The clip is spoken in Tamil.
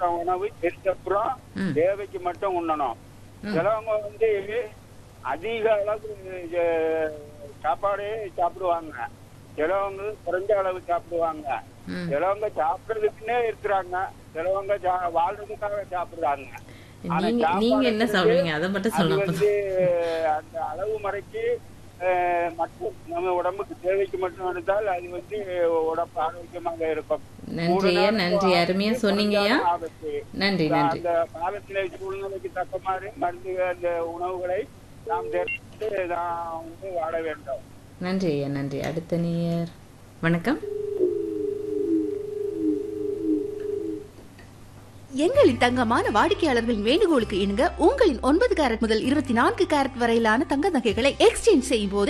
சாப்பிட்ட உணவு தெரிஞ்சப்புறம் ம். தேவைக்கு மட்டும் உண்ணணும் ம். சிலவங்க வந்து அதிக அளவு அஹ், சாப்பாடே சாப்பிடுவாங்க சிலவங்க குறைஞ்ச அளவு சாப்பிடுவாங்க ம். சிலவங்க சாப்பிடுறதுக்குன்னே இருக்கிறாங்க சிலவங்க சா- வாழ்றதுக்காக சாப்பிடுறாங்க ஆனா நீங்க நீங்க என்ன சாப்பாடு சாப்பிடுவீங்க அதை மட்டும் அது சொல்லலாம் வந்து அந்த அளவு முறைக்கு அஹ், மட்டும் நம்ம உடம்புக்கு தேவைக்கு மட்டும் எடுத்தால் அது வந்து உடம்பு ஆரோக்கியமாக இருக்கும் நன்றி ஐயா நன்றி அருமையா சொன்னீங்கய்யா ஆபத்து. நன்றி நன்றி அந்த காலநிலை சூழ்நிலைக்கு தக்க மாதிரி மருந்து அந்த உணவுகளை நாம் தெரிந்து நாம் வந்து வாழ வேண்டும் நன்றி ஐயா நன்றி அடுத்த நேயர் வணக்கம் எங்களின் தங்கமான வாடிக்கையாளர்களின் வேண்டுகோளுக்கு இணங்க உங்களின் ஒன்பது கேரட் முதல் இருபத்தி நான்கு கேரட் வரையிலான தங்க நகைகளை எக்ஸ்சேஞ்ச் செய்யும் போது